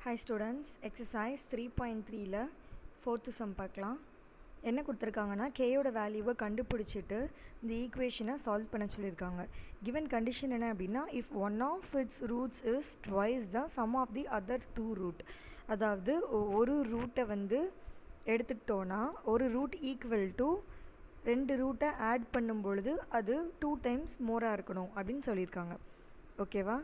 Hi students exercise three point த்ரீல fourth sum பார்க்கலாம் என்ன கொடுத்துருக்காங்கன்னா கேயோட வேல்யூவை கண்டுபிடிச்சிட்டு இந்த ஈக்குவேஷனை சால்வ் பண்ண சொல்லியிருக்காங்க கிவன் கண்டிஷன் என்ன அப்படின்னா if one of its roots is twice the sum of the other two root அதாவது ஒ- ஒரு ரூட்டை வந்து எடுத்துக்கிட்டோன்னா ஒரு ரூட் ஈக்குவல் டு ரெண்டு ரூட்டை ஆட் பண்ணும் பொழுது அது டூ டைம்ஸ் மோராக இருக்கணும் அப்படின்னு சொல்லியிருக்காங்க ஓகேவா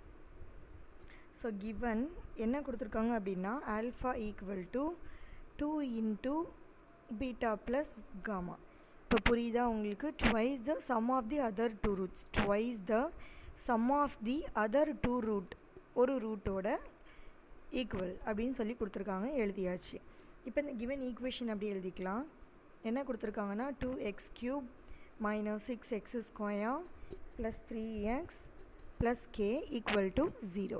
ஸோ கிவன் என்ன கொடுத்துருக்காங்க அப்படின்னா alpha equal to two into beta plus gamma இப்போ புரியுதா உங்களுக்கு twice the sum of the other two roots twice the sum of the other two root ஒரு ரூட்டோட ஈக்குவல் அப்படின்னு சொல்லி கொடுத்துருக்காங்க எழுதியாச்சு இப்போ இந்த கிவன் ஈக்குவேஷன் அப்படி எழுதிக்கலாம் என்ன கொடுத்துருக்காங்கன்னா two X cube minus six X square plus three X plus K equal to zero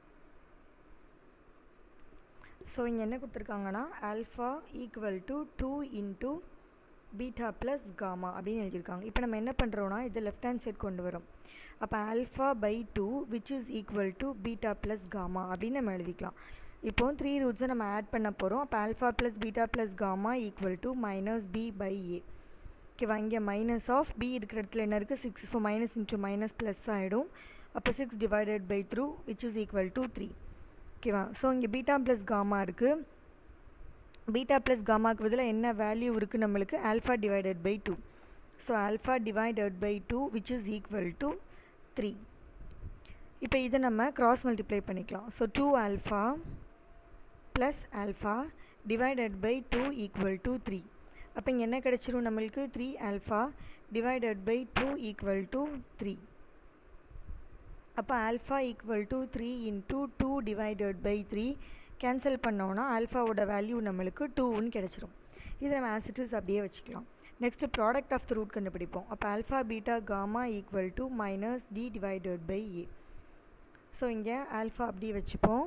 so இங்கே என்ன கொடுத்துருக்காங்கன்னா alpha equal to two into beta plus gamma அப்படின்னு எழுதியிருக்காங்க இப்போ நம்ம என்ன பண்ணுறோன்னா இதை லெஃப்ட் ஹேண்ட் சைட் கொண்டு வரோம் அப்போ alpha by two which is equal to beta plus gamma அப்படின்னு நம்ம எழுதிக்கலாம் இப்போ த்ரீ ரூட்ஸை நம்ம ஆட் பண்ண போகிறோம் அப்போ alpha plus beta plus gamma equal to minus B by A ஓகேவா இங்கே மைனஸ் ஆஃப் பி இருக்கிற இடத்துல என்ன இருக்குது six so minus into minus plus ஆகிடும் அப்போ six divided by through which is equal to three ஓகேவா ஸோ இங்கே பீட்டா ப்ளஸ் காமா இருக்குது பீட்டா ப்ளஸ் காமாக்கு பதிலாக என்ன வேல்யூ இருக்குது நம்மளுக்கு alpha divided by two so alpha divided by two which is equal to three இப்போ இதை நம்ம கிராஸ் மல்டிப்ளை பண்ணிக்கலாம் so two alpha plus alpha divided by two equal to three அப்போ இங்கே என்ன கிடச்சிரும் நம்மளுக்கு three alpha divided by two equal to three அப்போ alpha equal to three into two divided by three cancel பண்ணோன்னா ஆல்ஃபாவோட value நம்மளுக்கு டூன்னு கிடச்சிரும் இதை நம்ம ஆசிட்டிஸ் அப்படியே வச்சுக்கலாம் next product of the root கண்டுபிடிப்போம் அப்போ alpha beta gamma equal to minus D divided by A so இங்கே ஆல்ஃபா அப்படியே வச்சுப்போம்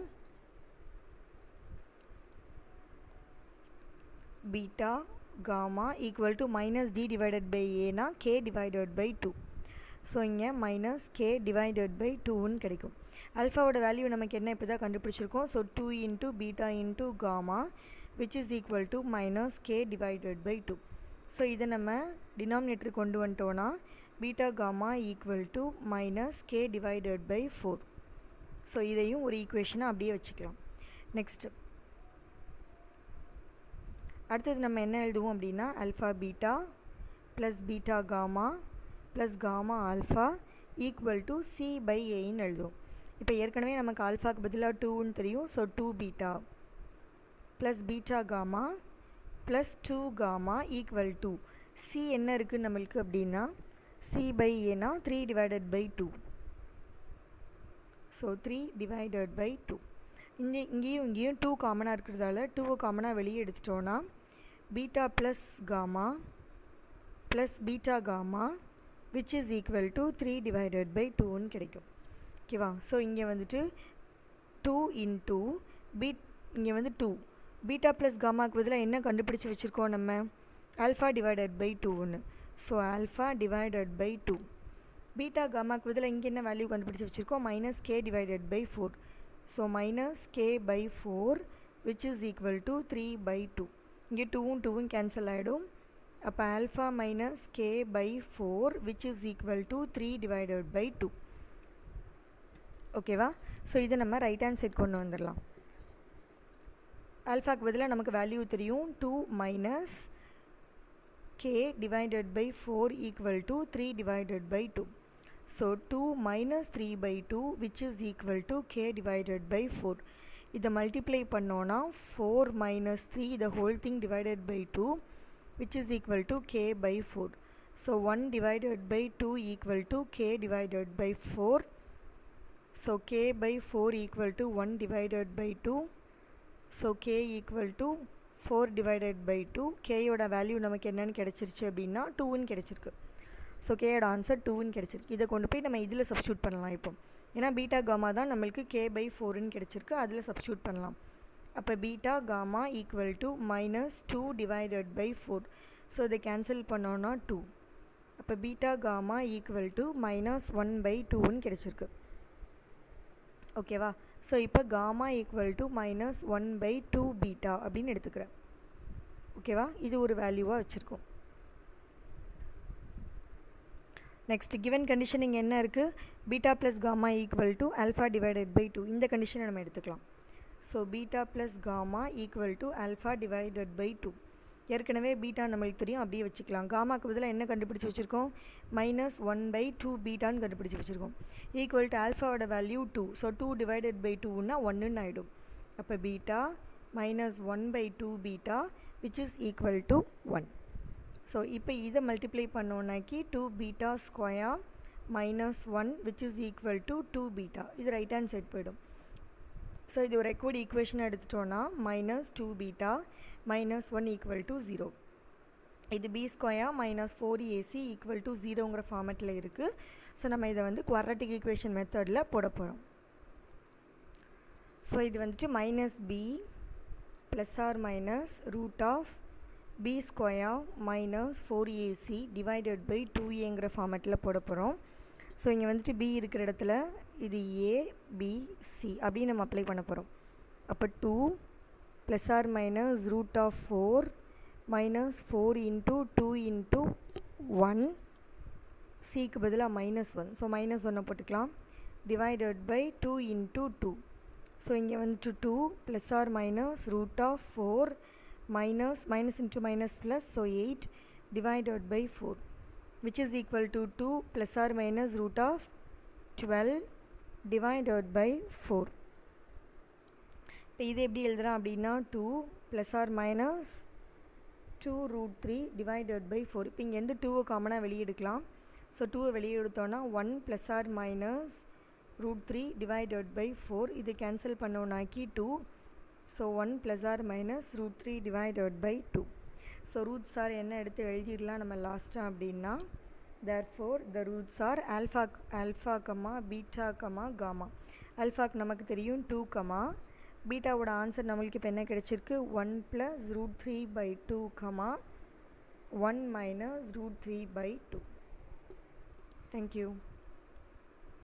beta gamma equal to minus D divided by ஏனா K divided by two so இங்கே minus K divided by டூன்னு கிடைக்கும் அல்ஃபாவோட வேல்யூ நமக்கு என்ன இப்போ தான் கண்டுபிடிச்சிருக்கோம் so two into beta into gamma which is equal to minus K divided by two so இதை நம்ம டினாமினேட்டர் கொண்டு வந்துட்டோன்னா beta gamma equal to minus K divided by four so இதையும் ஒரு ஈக்குவேஷனை அப்படியே வச்சுக்கலாம் நெக்ஸ்ட்டு அடுத்தது நம்ம என்ன எழுதுவோம் அப்படின்னா alpha beta plus beta gamma plus gamma alpha equal to C by ஏன்னு எழுதுவோம் இப்போ ஏற்கனவே நமக்கு ஆல்ஃபாக்கு பதிலாக டூன்னு தெரியும் so two beta plus beta gamma plus two gamma equal to C என்ன இருக்குது நம்மளுக்கு அப்படின்னா சி பை ஏனா three divided by two so three divided by two இங்கே இங்கேயும் இங்கேயும் டூ காமனாக இருக்கிறதால டூவை காமனாக வெளியே எடுத்துட்டோன்னா beta plus gamma plus beta gamma which is equal to three divided by டூன்னு கிடைக்கும் ஓகேவா ஸோ இங்கே வந்துட்டு டூ இன்டூ பீட் இங்கே வந்து டூ பீட்டா ப்ளஸ் காமாக்கு பதிலாக என்ன கண்டுபிடிச்சி வச்சுருக்கோம் நம்ம ஆல்ஃபா டிவைடட் பை டூன்னு so alpha divided by two beta காமாக்கு பதிலாக இங்கே என்ன வேல்யூ கண்டுபிடிச்சி வச்சுருக்கோம் minus K divided by four so minus K by four which is equal to three by two இங்கே டூவும் டூவும் கேன்சல் ஆகிடும் அப்போ alpha minus K by four which is equal to three divided by two ஓகேவா so இதை நம்ம right hand side கொண்டு வந்துடலாம் ஆல்ஃபாக்கு பதிலாக நமக்கு வேல்யூ தெரியும் two minus K divided by four equal to three divided by two so two minus three by two which is equal to K divided by four இதை multiply பண்ணோன்னா four minus three the whole thing divided by two which is equal to k by 4. So 1 divided by 2 equal to k divided by 4. So k by 4 equal to 1 divided by 2. So k equal to 4 divided by 2. k யோட value நமக்கு என்னன்னு கிடைச்சிருச்சு அப்படின்னா டூன்னு கிடைச்சிருக்கு so கேயோட answer டூன்னு கிடைச்சிருக்கு இதை கொண்டு போய் நம்ம இதில் சப்ஸ்டியூட் பண்ணலாம் இப்போ ஏன்னா பீட்டா காமா தான் நம்மளுக்கு கே பை ஃபோருன்னு கிடைச்சிருக்கு அதில் சப்ஸ்டியூட் பண்ணலாம் அப்போ beta gamma equal to minus two divided by four so இதை கேன்சல் பண்ணோன்னா டூ அப்போ beta gamma equal to minus one by டூன்னு கிடச்சிருக்கு ஓகேவா ஸோ இப்போ gamma equal to minus one by two beta அப்படின்னு எடுத்துக்கிறேன் ஓகேவா இது ஒரு வேல்யூவாக வச்சுருக்கோம் நெக்ஸ்ட் கிவன் கண்டிஷன் இங்கே என்ன இருக்குது beta plus gamma equal to alpha divided by two இந்த கண்டிஷனை நம்ம எடுத்துக்கலாம் so beta plus gamma equal to alpha divided by two ஏற்கனவே பீட்டா நம்மளுக்கு தெரியும் அப்படியே வச்சுக்கலாம் காமாக்கு பதிலாக என்ன கண்டுபிடிச்சி வச்சுருக்கோம் மைனஸ் ஒன் பை டூ பீட்டான்னு கண்டுபிடிச்சி வச்சுருக்கோம் ஈக்குவல் டு ஆல்ஃபாவோட value two so two divided by டூன்னா ஒன்றுன்னு ஆகிடும் அப்போ beta minus one by two beta which is equal to one so இப்போ இதை மல்டிப்ளை பண்ணோன்னாக்கி two beta square minus one which is equal to two beta இது right hand side போயிடும் so இது ஒரு ரெக்கார்ட் ஈக்குவேஷன் எடுத்துட்டோன்னா minus two beta minus one equal to zero இது B square minus four AC equal to ஜீரோங்கிற ஃபார்மேட்டில் இருக்குது so நம்ம இதை வந்து குவாரட்டிக் ஈக்குவேஷன் மெத்தடில் போட போகிறோம் ஸோ இது வந்துட்டு minus B plus or minus root of B square minus four AC divided by two ஏங்கிற ஃபார்மேட்டில் போட போகிறோம் ஸோ இங்கே வந்துட்டு பி இருக்கிற இடத்துல இது ஏ பி சி அப்படின்னு நம்ம அப்ளை பண்ண போகிறோம் அப்போ two plus or minus root of four minus four into two into one சிக்கு பதிலாக மைனஸ் ஒன் ஸோ மைனஸ் ஒன்னை போட்டுக்கலாம் divided by two into two so இங்கே வந்துட்டு two plus or minus root of four minus minus into minus plus so 8 divided by 4 which is equal to 2 plus or minus root of 12 divided by 4 இப்போ இது எப்படி எழுதுகிறோம் அப்படின்னா two plus or minus two root three divided by four இப்போ இங்கேருந்து டூவை காமனாக வெளியே எடுக்கலாம் ஸோ டூவை வெளியே எடுத்தோன்னா one plus or minus root three divided by four இது கேன்சல் பண்ணோன்னாக்கி two so one plus or minus root three divided by two so roots are என்ன எடுத்து எழுதிடலாம் நம்ம லாஸ்ட்டாக அப்படின்னா therefore the roots are alpha alpha comma beta comma gamma ஆல்ஃபாக்கு நமக்கு தெரியும் டூ கமா பீட்டாவோட ஆன்சர் நம்மளுக்கு இப்போ என்ன கிடச்சிருக்கு one plus root three by two comma one minus root three by two thank you